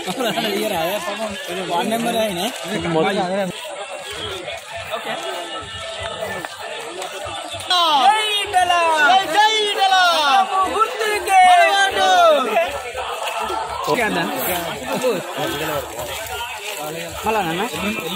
Ward number అయినా మళ్ళా నాన్న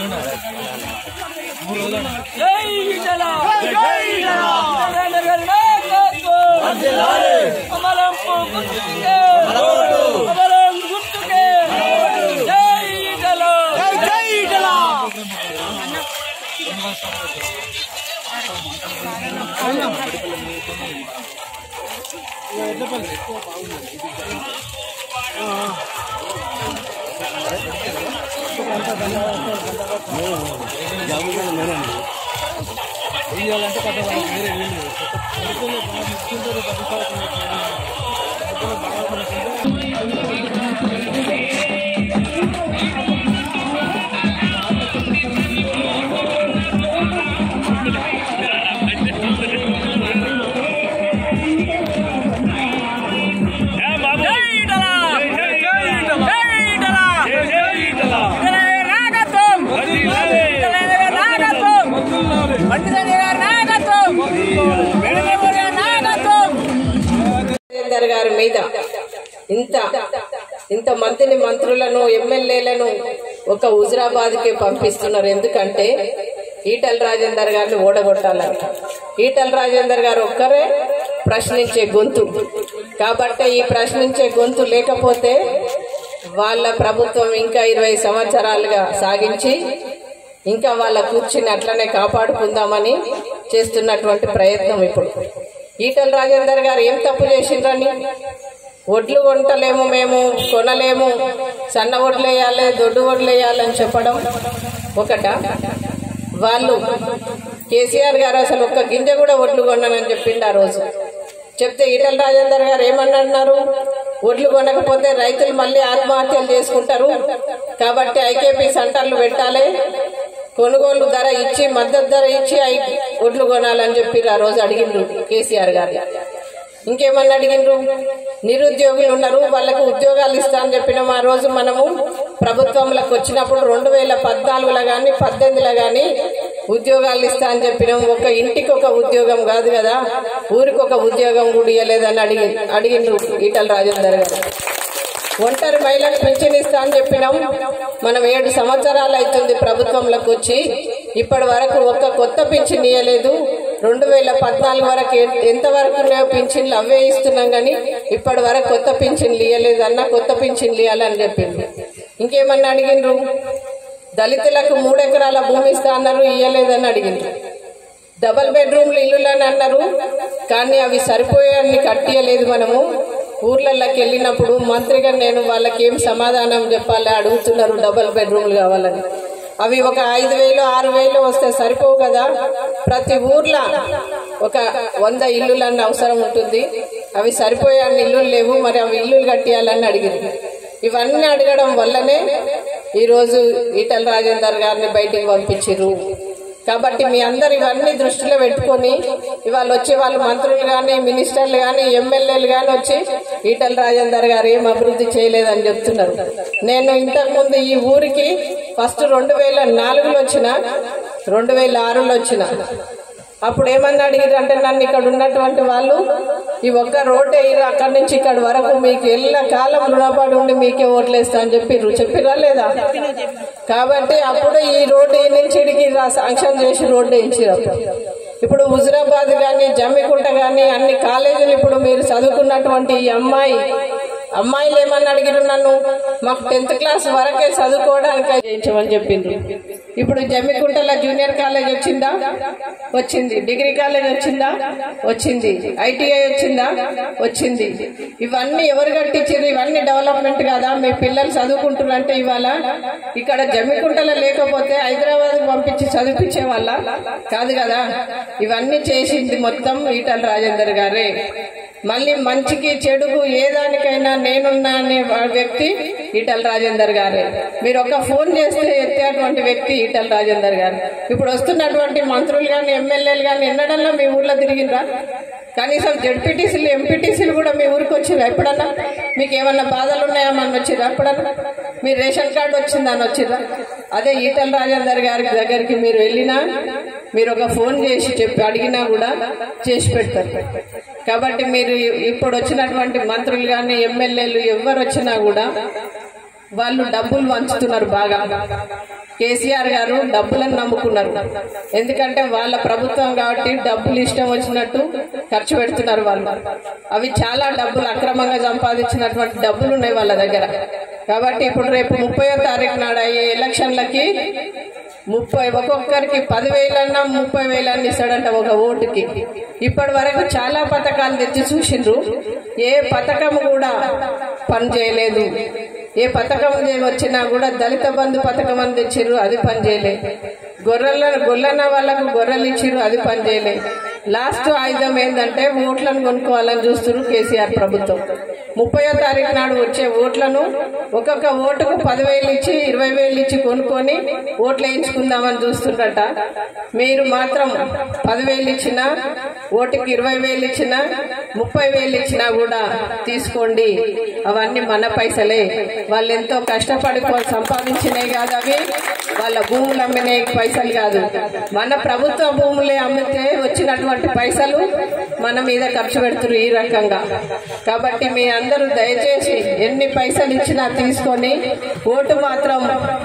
రాజేందర్ గారి మీద ఇంత ఇంత మంత్రిని మంత్రులను ఎమ్మెల్యేలను ఒక హుజరాబాద్ కి పంపిస్తున్నారు ఎందుకంటే ఈటల రాజేందర్ గారిని ఓడగొట్టాలంట ఈటల రాజేందర్ గారు ఒక్కరే ప్రశ్నించే గొంతు కాబట్టి ఈ ప్రశ్నించే గొంతు లేకపోతే వాళ్ళ ప్రభుత్వం ఇంకా ఇరవై సంవత్సరాలుగా సాగించి ఇంకా వాళ్ళ కూర్చుని అట్లనే కాపాడుకుందామని చేస్తున్నటువంటి ప్రయత్నం ఇప్పుడు ఈటల రాజేందర్ గారు ఏం తప్పు చేసిండ్రని ఒడ్లు కొంటలేము మేము కొనలేము సన్న ఒడ్లు వేయాలి దొడ్డు ఒడ్లు వేయాలి అని చెప్పడం ఒకట వాళ్ళు కేసీఆర్ గారు అసలు ఒక్క గింజ కూడా ఒడ్లు కొన్నానని చెప్పిండు ఆ రోజు చెప్తే ఈటల రాజేందర్ గారు ఏమన్నారు ఒడ్లు కొనకపోతే రైతులు మళ్ళీ ఆత్మహత్యలు చేసుకుంటారు కాబట్టి ఐకేపీ సెంటర్లు పెట్టాలి కొనుగోలు ధర ఇచ్చి మద్దతు ధర ఇచ్చి ఐ- ఒడ్లు కొనాలని చెప్పి ఆ రోజు అడిగిండ్రు కేసీఆర్ గారు ఇంకేమన్నా అడిగిండ్రు నిరుద్యోగులు ఉన్నారు వాళ్ళకు ఉద్యోగాలు ఇస్తా అని చెప్పినాం ఆ రోజు మనము ప్రభుత్వంలోకి వచ్చినప్పుడు రెండు వేల పద్నాలుగులో గాని పద్దెనిమిదిలో గాని ఉద్యోగాలు ఇస్తా అని చెప్పినాం ఒక ఇంటికి ఒక ఉద్యోగం కాదు కదా ఊరికి ఒక ఉద్యోగం కూడా ఇవ్వలేదని అడిగి అడిగిండ్రు ఈటల రాజేందర్ గారు ఒంటరి మహిళకు పింఛన్ ఇస్తా అని చెప్పినాం మనం ఏడు సంవత్సరాలు అవుతుంది ప్రభుత్వంలోకి వచ్చి ఇప్పటి వరకు ఒక్క కొత్త పింఛన్ ఇవ్వలేదు రెండు వేల పద్నాలుగు వరకు ఎ- ఎంత వరకు లేవు పింఛన్లు అవే ఇస్తున్నాం కానీ ఇప్పటి వరకు కొత్త పింఛన్లు ఇవ్వలేదు అన్న కొత్త పింఛన్లు ఇవ్వాలని చెప్పింది ఇంకేమన్నా అడిగిండ్రు దళితులకు మూడు ఎకరాల భూమి ఇస్తా అన్నారు ఇవ్వలేదని అడిగిండ్రు డబల్ బెడ్రూమ్లు ఇల్లులని అన్నారు కానీ అవి సరిపోయాన్ని కట్టియలేదు మనము ఊర్లలోకి వెళ్ళినప్పుడు మంత్రిగా నేను వాళ్ళకి ఏం సమాధానం చెప్పాలి అడుగుతున్నారు డబల్ బెడ్రూమ్లు కావాలని అవి ఒక ఐదు వేలు ఆరు వేలు వస్తే సరిపోవు కదా ప్రతి ఊర్లో ఒక వంద ఇల్లులన్న అవసరం ఉంటుంది అవి సరిపోయాన్ని ఇల్లులు లేవు మరి అవి ఇల్లులు కట్టియాలని అడిగింది ఇవన్నీ అడగడం వల్లనే ఈరోజు ఈటల రాజేందర్ గారిని బయటికి పంపించిర్రు కాబట్టి మీ అందరు ఇవన్నీ దృష్టిలో పెట్టుకొని ఇవాళ వచ్చే వాళ్ళు మంత్రులు గాని మినిస్టర్లు గాని ఎమ్మెల్యేలు గాని వచ్చి ఈటల రాజేందర్ గారు ఏం అభివృద్ధి చేయలేదని చెప్తున్నారు నేను ఇంతకు ముందు ఈ ఊరికి ఫస్ట్ రెండు వేల నాలుగులో వచ్చిన రెండు వేల ఆరులో వచ్చిన అప్పుడు ఏమన్నా అడిగారు అంటే నన్ను ఇక్కడ ఉన్నటువంటి వాళ్ళు ఈ ఒక్క రోడ్ వేయరు అక్కడి నుంచి ఇక్కడ వరకు మీకు ఎల్ల కాలం రుణపడి ఉండి మీకే ఓట్లేస్తా అని చెప్పిర్రు చెప్పిరా లేదా కాబట్టి అప్పుడు ఈ రోడ్డు ఈ నుంచి ఇడికి రా- శాంక్షన్ చేసి రోడ్డు వేయించారు అప్పుడు. ఇప్పుడు హుజురాబాద్ గాని జమ్మికుంట గాని అన్ని కాలేజీలు ఇప్పుడు మీరు చదువుకున్నటువంటి ఈ అమ్మాయి అమ్మాయిలు ఏమన్నా అడిగిరు నన్ను మాకు టెన్త్ క్లాస్ వరకే చదువుకోవడానికి చేయించమని చెప్పిండ్రు ఇప్పుడు జమ్మికుంటల జూనియర్ కాలేజ్ వచ్చిందా వచ్చింది డిగ్రీ కాలేజ్ వచ్చిందా వచ్చింది ఐటీఐ వచ్చిందా వచ్చింది ఇవన్నీ ఎవరు కట్టించారు ఇవన్నీ డెవలప్మెంట్ కదా మీ పిల్లలు చదువుకుంటున్నారంటే ఇవాళ ఇక్కడ జమ్మికుంటలో లేకపోతే హైదరాబాద్ పంపించి చదివించే వాళ్ళ కాదు కదా ఇవన్నీ చేసింది మొత్తం ఈటల రాజేందర్ గారే మళ్ళీ మంచికి చెడుకు ఏ దానికైనా నేనున్నా అనే వా- వ్యక్తి ఈటల రాజేందర్ గారే మీరు ఒక ఫోన్ చేస్తే ఎత్తేటువంటి వ్యక్తి ఈటల రాజేందర్ గారు ఇప్పుడు వస్తున్నటువంటి మంత్రులు గాని ఎమ్మెల్యేలు గాని ఎన్నడన్నా మీ ఊర్లో తిరిగిండ్రా కనీసం జడ్పీటీసీలు ఎంపీటీసీలు కూడా మీ ఊరికి వచ్చిరా ఎప్పుడన్నా మీకు ఏమన్నా బాధలు ఉన్నాయామని వచ్చిరా ఎప్పుడన్నా మీ రేషన్ కార్డు వచ్చిందని వచ్చిరా అదే ఈటల రాజేందర్ గారి దగ్గరికి మీరు వెళ్ళినా మీరు ఒక ఫోన్ చేసి చెప్పి అడిగినా కూడా చేసి పెడతారు కాబట్టి మీరు ఇప్పుడు వచ్చినటువంటి మంత్రులు కానీ ఎమ్మెల్యేలు ఎవరు వచ్చినా కూడా వాళ్ళు డబ్బులు పంచుతున్నారు బాగా కేసీఆర్ గారు డబ్బులను నమ్ముకున్నారు ఎందుకంటే వాళ్ళ ప్రభుత్వం కాబట్టి డబ్బులు ఇష్టం వచ్చినట్టు ఖర్చు పెడుతున్నారు వాళ్ళు అవి చాలా డబ్బులు అక్రమంగా సంపాదించినటువంటి డబ్బులు ఉన్నాయి వాళ్ళ దగ్గర కాబట్టి ఇప్పుడు రేపు ముప్పయో తారీఖు నాడు అయ్యే ఎలక్షన్లకి ముప్పై ఒక్కొక్కరికి పదివేలన్నా ముప్పై వేలన్నా ఇస్తాడంట ఒక ఓటుకి ఇప్పటి వరకు చాలా పథకాలు తెచ్చి చూసిండ్రు ఏ పథకం కూడా పని చేయలేదు ఏ పథకం వచ్చినా కూడా దళిత బంధు పథకం అని తెచ్చిర్రు అది పని చేయలేదు గొర్రెల గొల్లన్న వాళ్ళకు గొర్రెలు ఇచ్చిర్రు అది పని చేయలేదు లాస్ట్ ఆయుధం ఏంటంటే ఓట్లను కొనుక్కోవాలని చూస్తున్నారు కేసీఆర్ ప్రభుత్వం ముప్పయో తారీఖు నాడు వచ్చే ఓట్లను ఒక్కొక్క ఓటుకు పదివేలు ఇచ్చి ఇరవై వేలు ఇచ్చి కొనుక్కొని ఓట్లు వేయించుకుందామని చూస్తుండట మీరు మాత్రం పదివేలు ఇచ్చినా ఓటుకి ఇరవై వేలు ఇచ్చినా ముప్పై వేలు ఇచ్చినా కూడా తీసుకోండి అవన్నీ మన పైసలే వాళ్ళు ఎంతో కష్టపడి సంపాదించినాయి కాదు అవి వాళ్ళ భూములు అమ్మినే పైసలు కాదు మన ప్రభుత్వ భూములే అమ్మితే వచ్చినటువంటి పైసలు మన మీద ఖర్చు పెడుతున్నారు ఈ రకంగా కాబట్టి మీ అందరూ దయచేసి ఎన్ని పైసలు ఇచ్చినా తీసుకొని ఓటు మాత్రం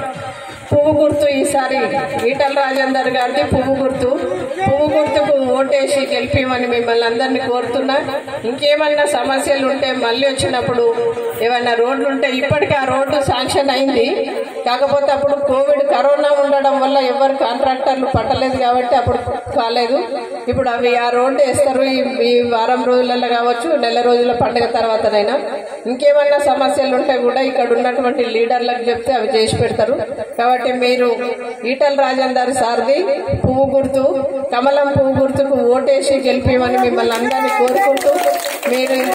పువ్వు గుర్తు ఈసారి ఈటల రాజేందర్ గారిది పువ్వు గుర్తు పువ్వు గుర్తుకు ఓటేసి గెలిపిమని మిమ్మల్ని అందరినీ కోరుతున్నా ఇంకేమైనా సమస్యలు ఉంటే మళ్ళీ వచ్చినప్పుడు ఏమైనా రోడ్లు ఉంటే ఇప్పటికీ ఆ రోడ్డు శాంక్షన్ అయింది కాకపోతే అప్పుడు కోవిడ్ కరోనా ఉండడం వల్ల ఎవరు కాంట్రాక్టర్లు పట్టలేదు కాబట్టి అప్పుడు కాలేదు ఇప్పుడు అవి ఆ రోడ్డు వేస్తారు ఈ ఈ వారం రోజులలో కావచ్చు నెల రోజుల పండుగ తర్వాతనైనా ఇంకేమైనా సమస్యలు ఉంటే కూడా ఇక్కడ ఉన్నటువంటి లీడర్లకు చెప్తే అవి చేసి పెడతారు కాబట్టి మీరు ఈటల రాజేందర్ సార్ది పువ్వు గుర్తు కమలం పువ్వు గుర్తుకు ఓటేసి గెలిపిమని మిమ్మల్ని అందరినీ కోరుకుంటూ మీరు